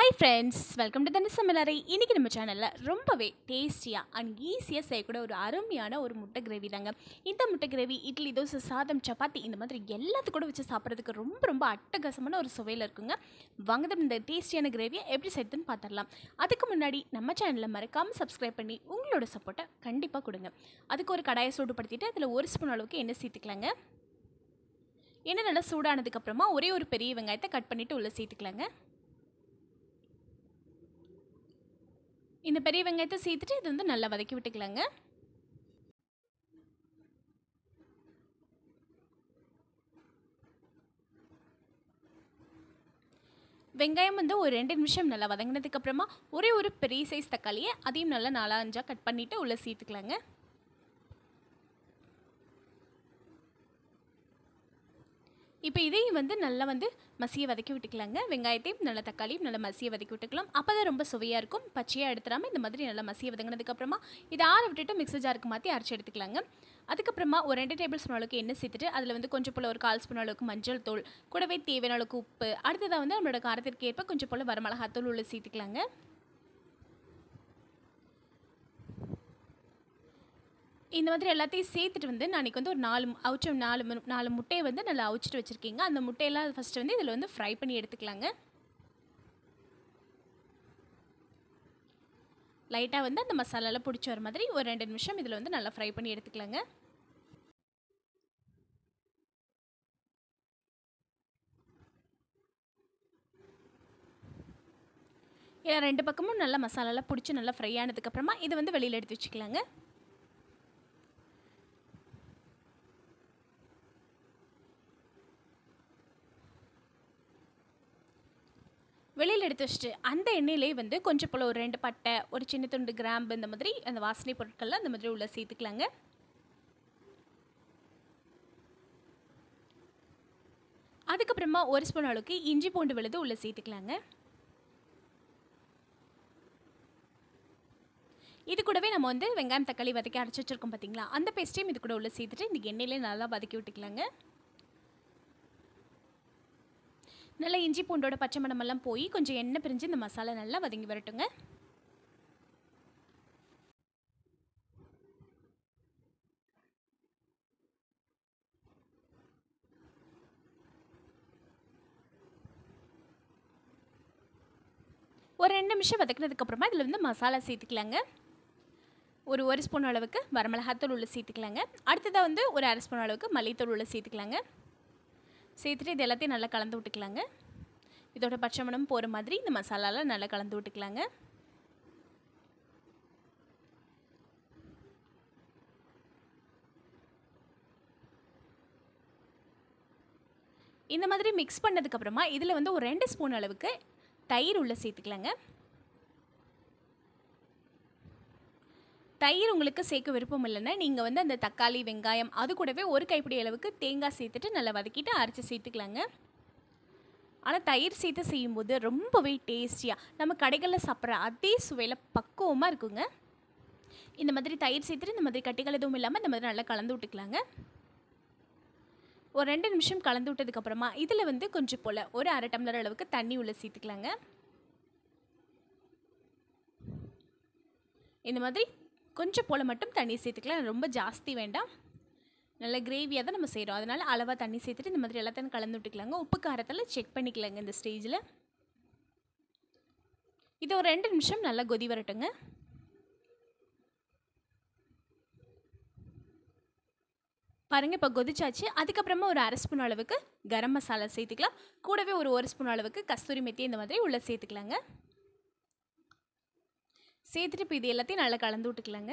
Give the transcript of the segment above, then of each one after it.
hi friends welcome to தனி சமையலறை இன்றைக்கி நம்ம சேனலில் ரொம்பவே டேஸ்டியாக அண்ட் ஈஸியாக செய்யக்கூடிய ஒரு அருமையான ஒரு முட்டை கிரேவி தாங்க இந்த முட்டை கிரேவி இட்லி தோசை சாதம் சப்பாத்தி இந்த மாதிரி எல்லாத்து கூட வச்சு சாப்பிட்றதுக்கு ரொம்ப ரொம்ப அட்டகாசமான ஒரு சுவையில் இருக்குங்க வாங்க தான் இந்த டேஸ்டியான கிரேவியை எப்படி செய்யுதுன்னு பார்த்துடலாம் அதுக்கு முன்னாடி நம்ம சேனலை மறக்காமல் சப்ஸ்கிரைப் பண்ணி உங்களோட சப்போர்ட்டை கண்டிப்பாக கொடுங்க அதுக்கு ஒரு கடாயை சூடுபடுத்திட்டு அதில் ஒரு ஸ்பூன் அளவுக்கு எண்ணெய் சேர்த்துக்கலாங்க எண்ணெய் நல்லா சூடானதுக்கப்புறமா ஒரே ஒரு பெரிய வெங்காயத்தை கட் பண்ணிவிட்டு உள்ளே சேர்த்துக்கலாங்க இந்த பெரிய வெங்காயத்தை சேர்த்துட்டு இது வந்து நல்லா வதக்கி விட்டுக்கலாங்க வெங்காயம் வந்து ஒரு ரெண்டு நிமிஷம் நல்லா வதங்கினதுக்கப்புறமா ஒரே ஒரு பெரிய சைஸ் தக்காளியை அதையும் நல்லா நாலா அஞ்சா கட் பண்ணிவிட்டு உள்ளே சேர்த்துக்கலாங்க இப்போ இதையும் வந்து நல்லா வந்து மசியை வதக்கி விட்டுக்கலாங்க வெங்காயத்தையும் நல்லா தக்காளியும் நல்லா மசியை வதக்கி விட்டுக்கலாம் அப்போ தான் ரொம்ப சுவையாக இருக்கும் பச்சையாக எடுத்துடாமல் இந்த மாதிரி நல்லா மசியை வதங்கினதுக்கப்புறமா இதை ஆற விட்டுட்டு மிக்ஸி ஜாருக்கு மாற்றி அரைச்சி எடுத்துக்கலாங்க அதுக்கப்புறமா ஒரு ரெண்டு டேபிள் ஸ்பூன் அளவுக்கு எண்ணெய் சேர்த்துட்டு அதில் வந்து கொஞ்சம் போல் ஒரு கால் ஸ்பூன் அளவுக்கு மஞ்சள் தூள் கூடவே தேவையான அளவுக்கு உப்பு அடுத்ததாக வந்து நம்மளோட காரத்திற்கு ஏற்ப கொஞ்சம் போல் வரமிளகாத்தூள் உள்ள சேர்த்துக்கலாங்க இந்த மாதிரி எல்லாத்தையும் சேர்த்துட்டு வந்து நான் இன்றைக்கி வந்து ஒரு நாலு அவிச்ச நாலு மு- நாலு முட்டையை வந்து நல்லா அவிச்சிட்டு வச்சுருக்கீங்க அந்த முட்டையெல்லாம் ஃபஸ்ட்டு வந்து இதில் வந்து ஃப்ரை பண்ணி எடுத்துக்கலாங்க லைட்டாக வந்து அந்த மசாலாலாம் பிடிச்ச வர மாதிரி ஒரு ரெண்டு நிமிஷம் இதில் வந்து நல்லா ஃப்ரை பண்ணி எடுத்துக்கலாங்க இதில் ரெண்டு பக்கமும் நல்லா மசாலாலாம் பிடிச்சி நல்லா ஃப்ரை ஆனதுக்கப்புறமா இதை வந்து வெளியில் எடுத்து வச்சுக்கலாங்க வெளியில் எடுத்து வச்சுட்டு அந்த எண்ணெயிலே வந்து கொஞ்சம் போல் ஒரு ரெண்டு பட்டை ஒரு சின்ன துண்டு கிராம்பு இந்த மாதிரி அந்த வாசனை பொருட்கள்லாம் அந்த மாதிரி உள்ளே சேர்த்துக்கலாங்க அதுக்கப்புறமா ஒரு ஸ்பூன் அளவுக்கு இஞ்சி பூண்டு விழுது உள்ளே சேர்த்துக்கலாங்க இது கூடவே நம்ம வந்து வெங்காயம் தக்காளி வதக்கி அரைச்சி வச்சிருக்கோம் பார்த்தீங்களா அந்த பேஸ்ட்டையும் இது கூட உள்ள சேர்த்துட்டு இந்த எண்ணெயிலே நல்லா வதக்கி விட்டுக்கலாங்க நல்லா இஞ்சி பூண்டோட பச்சை மணமெல்லாம் போய் கொஞ்சம் எண்ணெய் பிரிஞ்சு இந்த மசாலா நல்லா வதங்கி வரட்டுங்க ஒரு ரெண்டு நிமிஷம் வதக்கினதுக்கப்புறமா இதில் வந்து மசாலா சேர்த்துக்கலாங்க ஒரு ஒரு ஸ்பூன் அளவுக்கு வரமிளகாத்தூள் உள்ள சேர்த்துக்கலாங்க அடுத்ததாக வந்து ஒரு அரை ஸ்பூன் அளவுக்கு மல்லித்தூள் உள்ள சேர்த்துக்கலாங்க சேர்த்துட்டு இது எல்லாத்தையும் நல்லா கலந்து விட்டுக்கலாங்க இதோட பச்சை மணம் போகிற மாதிரி இந்த மசாலாலாம் நல்லா கலந்து விட்டுக்கலாங்க இந்த மாதிரி மிக்ஸ் பண்ணதுக்கப்புறமா இதில் வந்து ஒரு ரெண்டு ஸ்பூன் அளவுக்கு தயிர் உள்ள சேர்த்துக்கலாங்க தயிர் உங்களுக்கு சேர்க்க விருப்பம் இல்லைன்னா நீங்கள் வந்து அந்த தக்காளி வெங்காயம் அது கூடவே ஒரு கைப்பிடி அளவுக்கு தேங்காய் சேர்த்துட்டு நல்லா வதக்கிட்டு அரைச்சி சேர்த்துக்கலாங்க ஆனால் தயிர் சேர்த்து செய்யும்போது ரொம்பவே டேஸ்டியாக நம்ம கடைகளில் சாப்பிட்ற அதே சுவையில் பக்குவமாக இருக்குங்க இந்த மாதிரி தயிர் சேர்த்துட்டு இந்த மாதிரி கட்டிகள் எதுவும் இல்லாமல் இந்த மாதிரி நல்லா கலந்து விட்டுக்கலாங்க ஒரு ரெண்டு நிமிஷம் கலந்து விட்டதுக்கப்புறமா இதில் வந்து கொஞ்சம் போல் ஒரு அரை டம்ளர் அளவுக்கு தண்ணி உள்ள சேர்த்துக்கலாங்க இந்த மாதிரி கொஞ்சம் போல் மட்டும் தண்ணி சேர்த்துக்கலாம் ரொம்ப ஜாஸ்தி வேண்டாம் நல்ல கிரேவியாக தான் நம்ம செய்கிறோம் அதனால் அளவாக தண்ணி சேர்த்துட்டு இந்த மாதிரி எல்லாத்தையும் கலந்து விட்டுக்கலாங்க உப்பு காரத்தில் செக் பண்ணிக்கலாங்க இந்த ஸ்டேஜில் இது ஒரு ரெண்டு நிமிஷம் நல்லா கொதி வரட்டுங்க பாருங்கள் இப்போ கொதிச்சாச்சு அதுக்கப்புறமா ஒரு அரை ஸ்பூன் அளவுக்கு கரம் மசாலா சேர்த்துக்கலாம் கூடவே ஒரு ஒரு ஸ்பூன் அளவுக்கு கஸ்தூரி மெத்தி இந்த மாதிரி உள்ளே சேர்த்துக்கலாங்க சேர்த்துட்டு இப்போ இது எல்லாத்தையும் நல்லா கலந்து விட்டுக்கலாங்க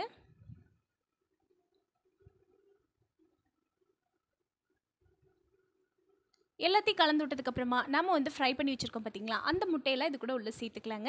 எல்லாத்தையும் கலந்து விட்டதுக்கப்புறமா நம்ம வந்து ஃப்ரை பண்ணி வச்சுருக்கோம் பார்த்தீங்களா அந்த முட்டையெல்லாம் இது கூட உள்ளே சேர்த்துக்கலாங்க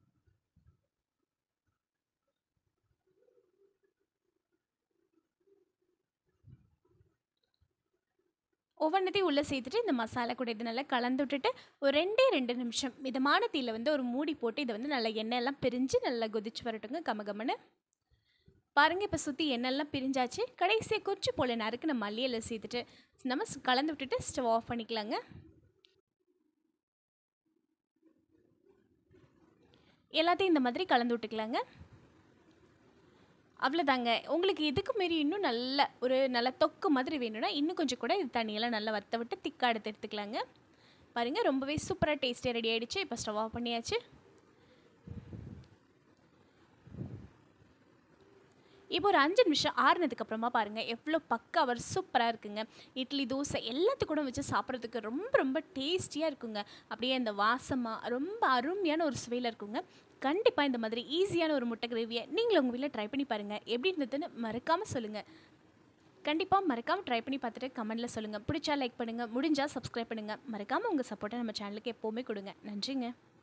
ஒவ்வொன்றத்தையும் உள்ளே சேர்த்துட்டு இந்த மசாலா கூட இது நல்லா கலந்து விட்டுட்டு ஒரு ரெண்டே ரெண்டு நிமிஷம் மிதமான தீயில் வந்து ஒரு மூடி போட்டு இதை வந்து நல்லா எண்ணெயெல்லாம் பிரிஞ்சு நல்லா கொதிச்சு வரட்டுங்க கமகமன்னு பாருங்கள் இப்போ சுற்றி எண்ணெய்லாம் பிரிஞ்சாச்சு கடைசியாக கொஞ்சம் போல நறுக்கு நம்ம மல்லியில் சேர்த்துட்டு நம்ம ஸ்- கலந்து விட்டுட்டு ஸ்டவ் ஆஃப் பண்ணிக்கலாங்க எல்லாத்தையும் இந்த மாதிரி கலந்து விட்டுக்கலாங்க அவ்வளோதாங்க உங்களுக்கு இதுக்கு மாரி இன்னும் நல்ல ஒரு நல்ல தொக்கு மாதிரி வேணும்னா இன்னும் கொஞ்சம் கூட இது தண்ணியெல்லாம் நல்லா வத்த விட்டு திக்காக எடுத்து எடுத்துக்கலாங்க பாருங்கள் ரொம்பவே சூப்பராக டேஸ்டியாக ரெடி ஆகிடுச்சு இப்போ ஸ்டவ் ஆஃப் பண்ணியாச்சு இப்போ ஒரு அஞ்சு நிமிஷம் ஆறுனதுக்கு அப்புறமா பாருங்கள் எவ்வளோ பக்காவர் சூப்பராக இருக்குங்க இட்லி தோசை எல்லாத்துக்கூட வச்சு சாப்பிட்றதுக்கு ரொம்ப ரொம்ப டேஸ்டியாக இருக்குங்க அப்படியே அந்த வாசமாக ரொம்ப அருமையான ஒரு சுவையில் இருக்குங்க கண்டிப்பாக இந்த மாதிரி ஈஸியான ஒரு முட்டை கிரேவியை நீங்களும் உங்கள் வீட்டில் ட்ரை பண்ணி பாருங்கள் எப்படி இருந்ததுன்னு மறக்காமல் சொல்லுங்கள் கண்டிப்பாக மறக்காமல் ட்ரை பண்ணி பார்த்துட்டு கமெண்ட்டில் சொல்லுங்கள் பிடிச்சா லைக் பண்ணுங்கள் முடிஞ்சால் சப்ஸ்கிரைப் பண்ணுங்கள் மறக்காமல் உங்கள் சப்போர்ட்டை நம்ம சேனலுக்கு எப்போவுமே கொடுங்க நன்றிங்க